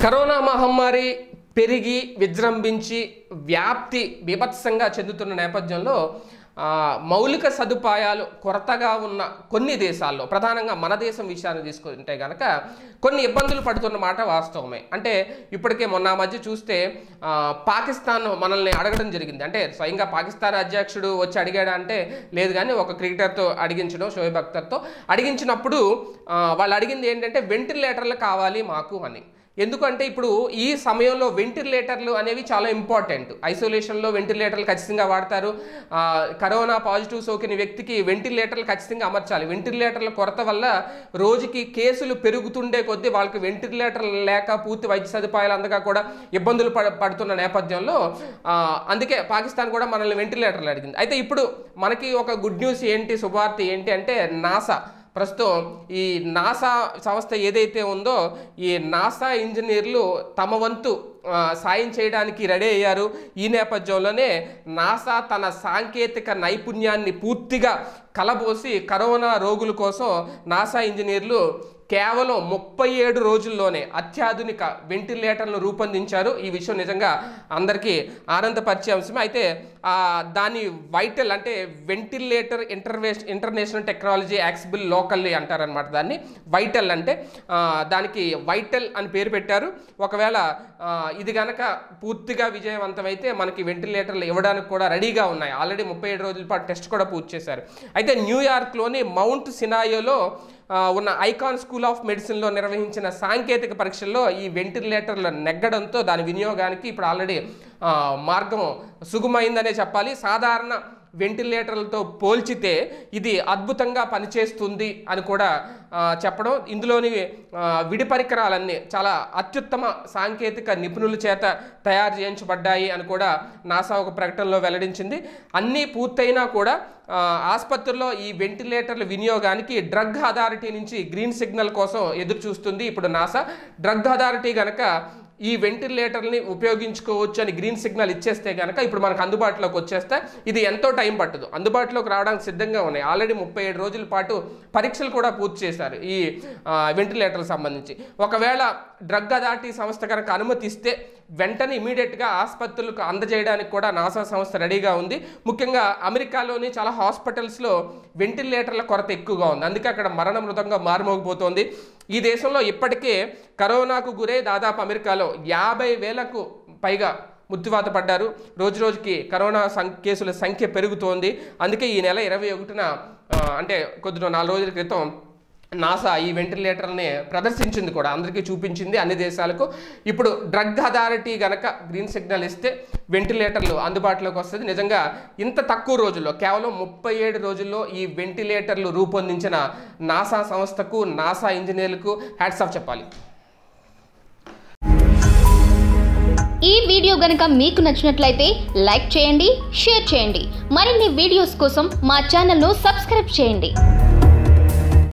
corona మహమ్మారి పెరిగి విజృంభించి వ్యాప్తి బీభత్సంగా చెందుతున్న నేపథ్యంలో ఆ, మౌలిక సదుపాయాలు కొరతగా ఉన్న కొన్ని దేశాల్లో ప్రధానంగా మన దేశం విషయాన్ని తీసుకుంటే కనుక కొన్ని ఇబ్బందులు పడుతున్న మాట వాస్తవమే అంటే ఇప్పటికే మొన్న ఆ మధ్య చూస్తే ఆ, పాకిస్తాన్ మనల్ని అడగడం జరిగింది అంటే స్వయంగా పాకిస్తాన్ అధ్యక్షుడు వచ్చి అడిగాడా అంటే లేదు కానీ ఒక క్రికెటర్తో అడిగించడం షోయబ్ అఖ్తర్తో అడిగించినప్పుడు ఆ, వాళ్ళు అడిగింది ఏంటంటే వెంటిలేటర్లు కావాలి మాకు అని ఎందుకంటే ఇప్పుడు ఈ సమయంలో వెంటిలేటర్లు అనేవి చాలా ఇంపార్టెంట్ ఐసోలేషన్లో వెంటిలేటర్లు ఖచ్చితంగా వాడతారు ఆ, కరోనా పాజిటివ్ సోకిన వ్యక్తికి వెంటిలేటర్లు ఖచ్చితంగా అమర్చాలి వెంటిలేటర్ల కొరత వల్ల రోజుకి కేసులు పెరుగుతుండే కొద్దీ వాళ్ళకి వెంటిలేటర్లు లేక పూర్తి వైద్య సదుపాయాలు అందగా కూడా ఇబ్బందులు పడ పడుతున్న నేపథ్యంలో ఆ, అందుకే పాకిస్తాన్ కూడా మనల్ని వెంటిలేటర్లు అడిగింది అయితే ఇప్పుడు మనకి ఒక గుడ్ న్యూస్ ఏంటి శుభవార్త ఏంటి అంటే నాసా ప్రస్తుతం ఈ నాసా సంస్థ ఏదైతే ఉందో ఈ నాసా ఇంజనీర్లు తమ వంతు ఆ, సాయం చేయడానికి రెడీ అయ్యారు ఈ నేపథ్యంలోనే నాసా తన సాంకేతిక నైపుణ్యాన్ని పూర్తిగా కలబోసి కరోనా రోగుల కోసం నాసా ఇంజనీర్లు కేవలం ముప్పై ఏడు రోజుల్లోనే అత్యాధునిక వెంటిలేటర్లను రూపొందించారు ఈ విషయం నిజంగా అందరికీ ఆనందపరిచే అంశమే అయితే ఆ, దాని వైటల్ అంటే ventilator intervention international technology accessible locally అంటారనమాట దాన్ని వైటల్ అంటే ఆ, దానికి వైటల్ అని పేరు పెట్టారు ఒకవేళ ఆ, ఇది గనక పూర్తిగా విజయవంతమైతే మనకి వెంటిలేటర్లు ఇవ్వడానికి కూడా రెడీగా ఉన్నాయి ఆల్రెడీ ముప్పై ఏడు రోజుల పాటు టెస్ట్ కూడా పూర్తి చేశారు అయితే న్యూయార్క్లోని మౌంట్ సినాయోలో ఆ, ఉన్న ఐకాన్ స్కూల్ ఆఫ్ మెడిసిన్లో నిర్వహించిన సాంకేతిక పరీక్షల్లో ఈ వెంటిలేటర్లు నెగ్గడంతో దాని వినియోగానికి ఇప్పుడు ఆల్రెడీ ఆ, మార్గం సుగమైందనే చెప్పాలి సాధారణ వెంటిలేటర్లతో పోల్చితే ఇది అద్భుతంగా పనిచేస్తుంది అని కూడా ఆ, చెప్పడం ఇందులోని ఆ, విడి పరికరాలన్నీ చాలా అత్యుత్తమ సాంకేతిక నిపుణుల చేత తయారు చేయించబడ్డాయి అని కూడా నాసా ఒక ప్రకటనలో వెల్లడించింది అన్నీ పూర్తయినా కూడా ఆ, ఆసుపత్రుల్లో ఈ వెంటిలేటర్ల వినియోగానికి డ్రగ్ అథారిటీ నుంచి గ్రీన్ సిగ్నల్ కోసం ఎదురు చూస్తుంది ఇప్పుడు నాసా డ్రగ్ అథారిటీ గనక ఈ వెంటిలేటర్ని ఉపయోగించుకోవచ్చు అని గ్రీన్ సిగ్నల్ ఇచ్చేస్తే కనుక ఇప్పుడు మనకు అందుబాటులోకి వచ్చేస్తే ఇది ఎంతో టైం పట్టదు అందుబాటులోకి రావడానికి సిద్ధంగా ఉన్నాయి ఆల్రెడీ ముప్పై ఏడు రోజుల పాటు పరీక్షలు కూడా పూర్తి చేశారు ఈ వెంటిలేటర్లకు సంబంధించి ఒకవేళ డ్రగ్ అథారిటీ సంస్థ కనుక అనుమతిస్తే వెంటనే ఇమీడియట్గా ఆసుపత్రులకు అందజేయడానికి కూడా నాసా సంస్థ రెడీగా ఉంది ముఖ్యంగా అమెరికాలోని చాలా హాస్పిటల్స్లో వెంటిలేటర్ల కొరత ఎక్కువగా ఉంది అందుకే అక్కడ మరణ మృతంగా మారుమోగిపోతోంది ఈ దేశంలో ఇప్పటికే కరోనాకు గురై దాదాపు అమెరికాలో యాభై వేలకు పైగా మృత్యువాత పడ్డారు రోజు రోజుకి కరోనా సం కేసుల సంఖ్య పెరుగుతోంది అందుకే ఈ నెల ఇరవై ఒకటిన ఆ, అంటే కొద్ది నాలుగు రోజుల క్రితం నాసా ఈ వెంటిలేటర్ని ప్రదర్శించింది కూడా అందరికీ చూపించింది అన్ని దేశాలకు ఇప్పుడు డ్రగ్ అథారిటీ గనక గ్రీన్ సిగ్నల్ ఇస్తే వెంటిలేటర్లు అందుబాటులోకి వస్తుంది నిజంగా ఇంత తక్కువ రోజుల్లో కేవలం ముప్పై ఏడు రోజుల్లో ఈ వెంటిలేటర్లు రూపొందించిన నాసా సంస్థకు నాసా ఇంజనీర్లకు హ్యాట్స్ ఆఫ్ చెప్పాలి ఈ వీడియో గనుక మీకు నచ్చినట్లయితే లైక్ చేయండి షేర్ చేయండి మరిన్ని వీడియోస్ కోసం మా ఛానల్ను సబ్స్క్రైబ్ చేయండి